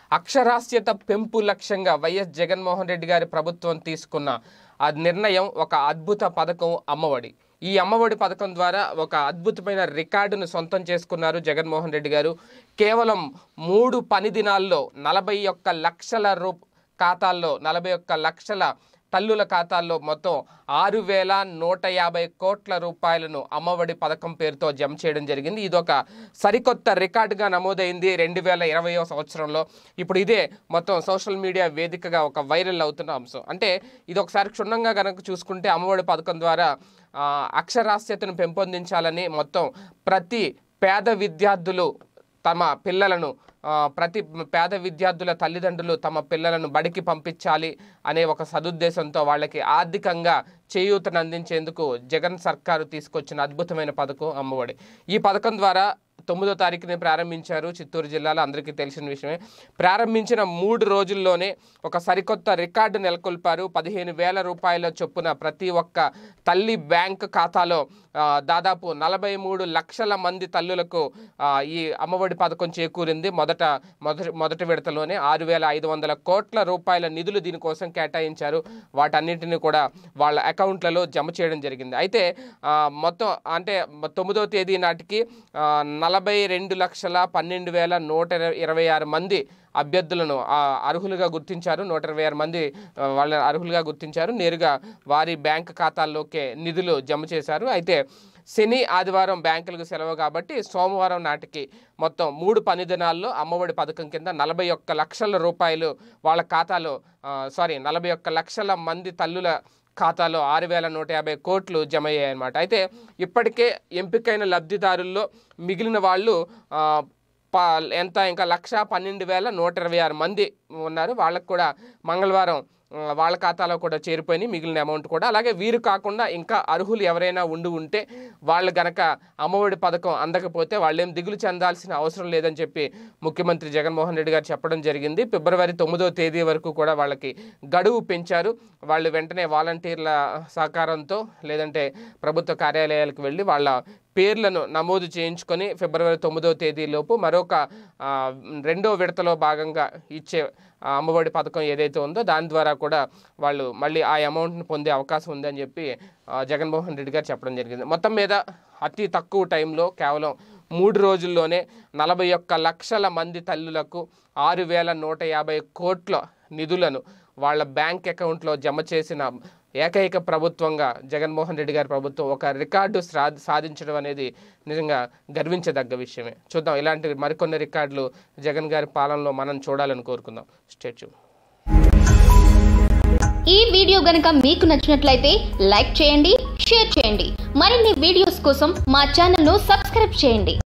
అక్షరాస్యత పెంపు లక్ష్యంగా వైఎస్ జగన్మోహన్ రెడ్డి గారి ప్రభుత్వం తీసుకున్న ఆ నిర్ణయం ఒక అద్భుత పథకం అమ్మఒడి ఈ అమ్మఒడి పథకం ద్వారా ఒక అద్భుతమైన రికార్డును సొంతం చేసుకున్నారు జగన్మోహన్ రెడ్డి గారు కేవలం మూడు పని దినాల్లో నలభై ఒక్క లక్షల రూ ఖాతాల్లో నలభై ఒక్క లక్షల తల్లుల ఖాతాల్లో మొత్తం ఆరు వేల నూట యాభై కోట్ల రూపాయలను అమ్మఒడి పథకం పేరుతో జమ చేయడం జరిగింది ఇది ఒక సరికొత్త రికార్డుగా నమోదైంది రెండు వేల ఇరవయో సంవత్సరంలో ఇప్పుడు ఇదే మొత్తం సోషల్ మీడియా వేదికగా ఒక వైరల్ అవుతున్న అంశం అంటే ఇది ఒకసారి క్షుణ్ణంగా కనుక చూసుకుంటే అమ్మఒడి పథకం ద్వారా ఆ, అక్షరాస్యతను పెంపొందించాలని మొత్తం ప్రతి పేద విద్యార్థులు తమ పిల్లలను ఆ, ప్రతి పేద విద్యార్థుల తల్లిదండ్రులు తమ పిల్లలను బడికి పంపించాలి అనే ఒక సదుద్దేశంతో వాళ్ళకి ఆర్థికంగా చేయూతను అందించేందుకు జగన్ సర్కారు తీసుకొచ్చిన అద్భుతమైన పథకం అమ్మఒడి ఈ పథకం ద్వారా తొమ్మిదో తారీఖుని ప్రారంభించారు చిత్తూరు జిల్లాలో అందరికీ తెలిసిన విషయమే ప్రారంభించిన మూడు రోజుల్లోనే ఒక సరికొత్త రికార్డు నెలకొల్పారు పదిహేను వేల రూపాయల చొప్పున ప్రతి ఒక్క తల్లి బ్యాంక్ ఖాతాలో ఆ, దాదాపు నలభై మూడు లక్షల మంది తల్లులకు ఆ, ఈ అమ్మఒడి పథకం చేకూరింది మొదట మొదటి మొదటి విడతలోనే ఆరు వేల ఐదు వందల కోట్ల రూపాయల నిధులు దీనికోసం కేటాయించారు వాటన్నిటిని కూడా వాళ్ళ అకౌంట్లలో జమ చేయడం జరిగింది అయితే ఆ, మొత్తం అంటే తొమ్మిదో తేదీ నాటికి ఆ, నలభై రెండు లక్షల పన్నెండు వేల నూట ఇరవై- ఇరవై ఆరు మంది అభ్యర్థులను ఆ, అర్హులుగా గుర్తించారు నూట ఇరవై ఆరు మంది ఆ, వాళ్ళ అర్హులుగా గుర్తించారు నేరుగా వారి బ్యాంక్ ఖాతాల్లోకే నిధులు జమ చేశారు అయితే శని ఆదివారం బ్యాంకులకు సెలవు కాబట్టి సోమవారం నాటికి మొత్తం మూడు పని దినాల్లో అమ్మఒడి పథకం కింద నలభై ఒక్క లక్షల రూపాయలు వాళ్ళ ఖాతాలో ఆ, సారీ నలభై ఒక్క లక్షల మంది తల్లుల ఖాతాలో ఆరు వేల నూట యాభై కోట్లు జమ అయ్యాయన్నమాట అయితే ఇప్పటికే ఎంపికైన లబ్ధిదారుల్లో మిగిలిన వాళ్ళు ఆ, ప ఎంత ఇంకా లక్ష పన్నెండు వేల నూట ఇరవై ఆరు మంది ఉన్నారు వాళ్ళకు కూడా మంగళవారం ఆ, వాళ్ళ ఖాతాలో కూడా చేరిపోయినాయి మిగిలిన అమౌంట్ కూడా అలాగే వీరు కాకుండా ఇంకా అర్హులు ఎవరైనా ఉండి ఉంటే వాళ్ళు గనక అమ్మఒడి పథకం అందకపోతే వాళ్ళేం దిగులు చెందాల్సిన అవసరం లేదని చెప్పి ముఖ్యమంత్రి జగన్మోహన్ రెడ్డి గారు చెప్పడం జరిగింది ఫిబ్రవరి తొమ్మిదో తేదీ వరకు కూడా వాళ్ళకి గడువు పెంచారు వాళ్ళు వెంటనే వాలంటీర్ల సహకారంతో లేదంటే ప్రభుత్వ కార్యాలయాలకు వెళ్ళి వాళ్ళ పేర్లను నమోదు చేయించుకొని ఫిబ్రవరి తొమ్మిదవ తేదీలోపు మరొక ఆ, రెండో విడతలో భాగంగా ఇచ్చే ఆ అమ్మఒడి పథకం ఏదైతే ఉందో దాని ద్వారా కూడా వాళ్ళు మళ్ళీ ఆ అమౌంట్ని పొందే అవకాశం ఉందని చెప్పి ఆ, జగన్మోహన్ రెడ్డి గారు చెప్పడం జరిగింది మొత్తం మీద అతి తక్కువ టైంలో కేవలం మూడు రోజుల్లోనే నలభై ఒక్క లక్షల మంది తల్లులకు ఆరు వేల నూట యాభై కోట్ల నిధులను వాళ్ళ బ్యాంక్ అకౌంట్లో జమ చేసిన ఏకైక ప్రభుత్వంగా జగన్మోహన్ రెడ్డి గారి ప్రభుత్వం ఒక రికార్డు సా- సాధించడం అనేది నిజంగా గర్వించదగ్గ విషయమే చూద్దాం ఇలాంటి మరికొన్ని రికార్డులు జగన్ గారి పాలనలో మనం చూడాలని కోరుకుందాం స్టేట్యూ ఈ వీడియో గనుక మీకు నచ్చినట్లయితే లైక్ చేయండి షేర్ చేయండి మరిన్ని వీడియోస్ కోసం మా ఛానల్ను సబ్స్క్రైబ్ చేయండి